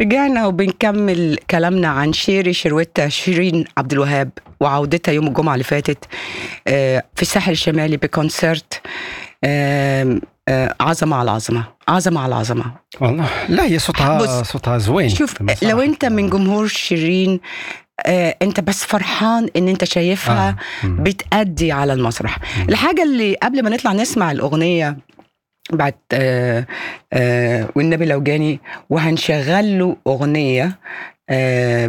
رجعنا وبنكمل كلامنا عن شيري شروتة شيرين عبد الوهاب وعودتها يوم الجمعة اللي فاتت آه، في الساحل الشمالي بكونسرت آم، آه، عظمة على عظمة عظمة على عظمة والله لا هي صوتها بص، صوتها زوين شوف في المسرح. لو انت من جمهور شيرين آه، انت بس فرحان ان انت شايفها آه. مم. بتأدي على المسرح الحاجة اللي قبل ما نطلع نسمع الأغنية بعد آه آه والنبي لو جاني وهنشغل له أغنية آه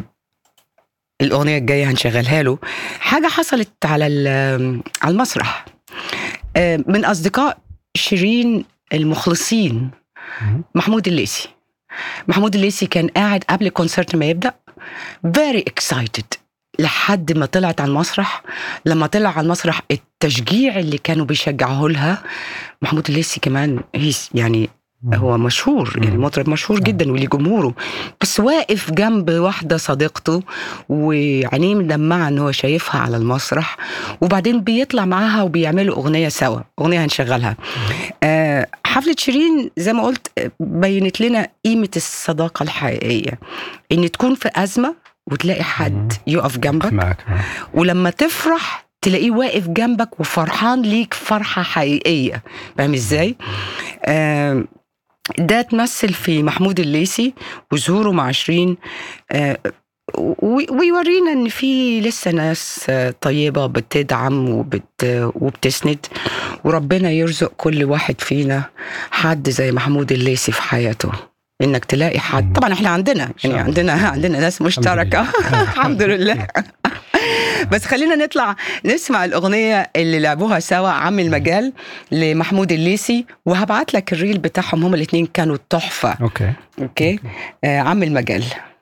الأغنية الجاية هنشغلها له حاجة حصلت على ال- على المسرح آه من أصدقاء شيرين المخلصين مم. محمود الليثي محمود الليثي كان قاعد قبل الكونسرت ما يبدأ very excited لحد ما طلعت على المسرح لما طلع على المسرح التشجيع اللي كانوا بيشجعوه لها محمود الليثي كمان هيس يعني هو مشهور يعني مم. مطرب مشهور جدا وليه جمهوره بس واقف جنب واحده صديقته وعينيه مدمعه ان هو شايفها على المسرح وبعدين بيطلع معاها وبيعملوا اغنيه سوا اغنيه هنشغلها آه، حفله شيرين زي ما قلت آه، بينت لنا قيمه الصداقه الحقيقيه ان تكون في ازمه وتلاقي حد يقف جنبك معك آه. ولما تفرح تلاقيه واقف جنبك وفرحان ليك فرحة حقيقية فاهم ازاي؟ آم، ده تمثل في محمود الليثي وظهوره مع شيرين آه، و- ويورينا ان في لسه ناس آه، طيبه بتدعم وبت وبتسند وربنا يرزق كل واحد فينا حد زي محمود الليثي في حياته انك تلاقي حد طبعا احنا عندنا شاء يعني الله. عندنا عندنا ناس مشتركه لله. الحمد لله بس خلينا نطلع نسمع الأغنية اللي لعبوها سوا عم المجال لمحمود الليثي وهبعت لك الريل بتاعهم هما الاثنين كانوا تحفة اوكي اوكي آه عم المجال